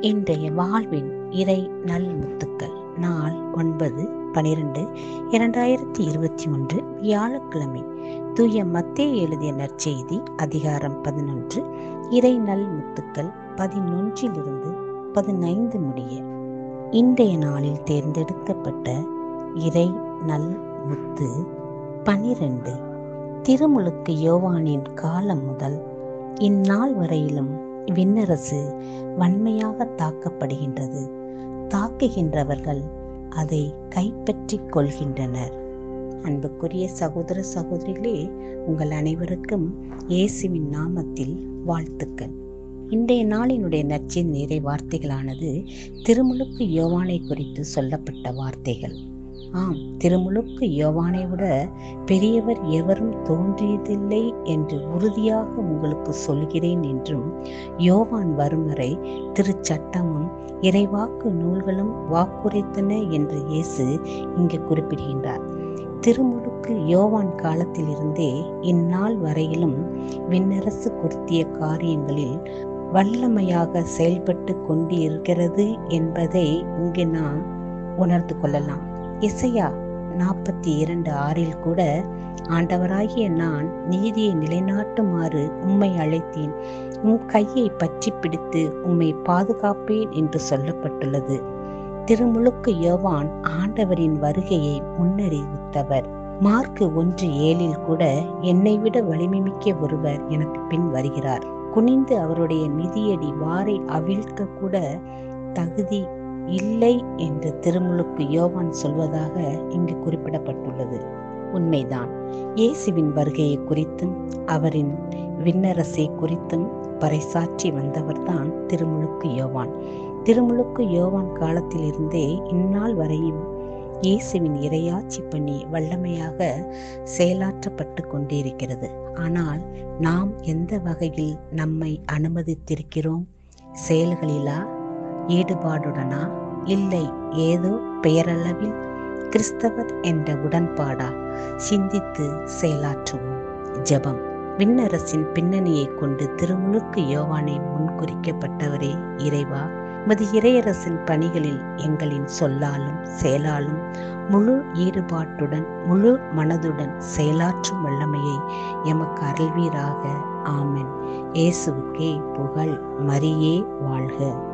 இன்றைய வாழ்வின் இறை நல்முத்துக்கள் நாள் ஒன்பது பனிரெண்டு இரண்டாயிரத்தி இருபத்தி ஒன்று வியாழக்கிழமை தூய மத்தே எழுதிய நற்செய்தி அதிகாரம் பதினொன்று இறை நல்முத்துக்கள் பதினொன்றிலிருந்து பதினைந்து முடிய இன்றைய நாளில் தேர்ந்தெடுக்கப்பட்ட இறை நல் முத்து பனிரெண்டு திருமுழுக்கு யோவானின் காலம் முதல் இந்நாள் வரையிலும் விண்ணரசு வன்மையாக தாக்கப்படுகின்றது தாக்குகின்றவர்கள் அதை கைப்பற்றிக் கொள்கின்றனர் அன்புக்குரிய சகோதர சகோதரிகளே உங்கள் அனைவருக்கும் இயேசுவின் நாமத்தில் வாழ்த்துக்கள் இன்றைய நாளினுடைய நச்சின் நிறை வார்த்தைகளானது திருமுழுக்கு யோவானை குறித்து சொல்லப்பட்ட வார்த்தைகள் ஆம் திருமுழுக்கு யோவானை விட பெரியவர் எவரும் தோன்றியதில்லை என்று உறுதியாக உங்களுக்கு சொல்கிறேன் என்றும் யோவான் வரும் வரை திருச்சட்டமும் இறைவாக்கு நூல்களும் வாக்குரைத்தன என்று இயேசு இங்கு குறிப்பிடுகின்றார் திருமுழுக்கு யோவான் காலத்திலிருந்தே இந்நாள் வரையிலும் விண்ணரசு குறித்திய காரியங்களில் வல்லமையாக செயல்பட்டு கொண்டிருக்கிறது என்பதை இங்கு நாம் உணர்ந்து கொள்ளலாம் இசையா நாற்பத்தி இரண்டு ஆறில் கூட ஆண்டவராகிய நான் நீதியை நிலைநாட்டுமாறு உம்மை அழைத்தேன் உம் கையை பற்றி பிடித்து உம்மை பாதுகாப்பேன் என்று சொல்லப்பட்டுள்ளது திருமுழுக்கு யோவான் ஆண்டவரின் வருகையை முன்னறிவித்தவர் மார்க்கு ஒன்று ஏழில் கூட என்னை விட வலிமைமிக்க ஒருவர் எனக்கு பின் வருகிறார் குனிந்து அவருடைய மிதியடி வாரை அவிழ்க்க கூட தகுதி இல்லை என்று திருமுழுக்கு யோவான் சொல்வதாக இங்கு குறிப்பிடப்பட்டுள்ளது உண்மைதான் இயேசுவின் வருகையை குறித்தும் அவரின் விண்ணரசை குறித்தும் பறைசாற்றி வந்தவர்தான் திருமுழுக்கு யோவான் திருமுழுக்கு யோவான் காலத்திலிருந்தே இந்நாள் வரையும் இயேசுவின் இரையாட்சி பணி வல்லமையாக செயலாற்றப்பட்டு கொண்டிருக்கிறது ஆனால் நாம் எந்த வகையில் நம்மை அனுமதித்திருக்கிறோம் செயல்களிலா ஈடுபாடுடனா இல்லை ஏதோ பெயரளவில் கிறிஸ்தவர் என்ற உடன்பாடா சிந்தித்து செயலாற்றுவோம் ஜெபம் விண்ணரசின் பின்னணியை கொண்டு திருமுழுக்கு யோவானை முன்குறிக்கப்பட்டவரே இறைவா மது இறையரசின் பணிகளில் எங்களின் சொல்லாலும் செயலாலும் முழு ஈடுபாட்டுடன் முழு மனதுடன் செயலாற்றும் வல்லமையை எமக்கு அருள்வீராக ஆமென் இயேசுவுக்கே புகழ் மரியே வாழ்க